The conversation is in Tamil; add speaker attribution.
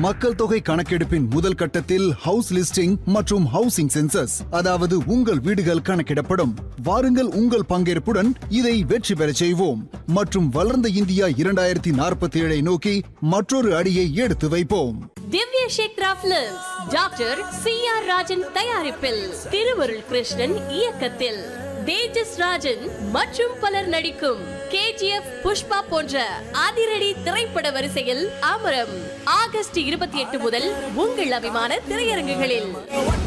Speaker 1: மக்கள் தொகை கணக்கெடுப்பின் முதல் கட்டத்தில் ஹவுஸ் லிஸ்டிங் மற்றும் ஹவுசிங் சென்சஸ் அதாவது உங்கள் வீடுகள் கணக்கிடப்படும் வாருங்கள் உங்கள் பங்கேற்புடன் இதை வெற்றி பெறச் செய்வோம் மற்றும் வளர்ந்த இந்தியா இரண்டாயிரத்தி நாற்பத்தி ஏழை நோக்கி மற்றொரு அடியை எடுத்து வைப்போம்
Speaker 2: Divya Kshetra films doctor C R Rajan தயாரிப்பில் திருவருள் கிருஷ்ணன் இயக்கத்தில் தேஜஸ் ராஜன் மற்றும் பலர் நடிக்கும் கேஜிஎஃப் புஷ்பா போன்ற அதிரடி திரைப்பட வரிசையில் அமரம் ஆகஸ்ட் இருபத்தி எட்டு முதல் உங்கள் அபிமான திரையரங்குகளில்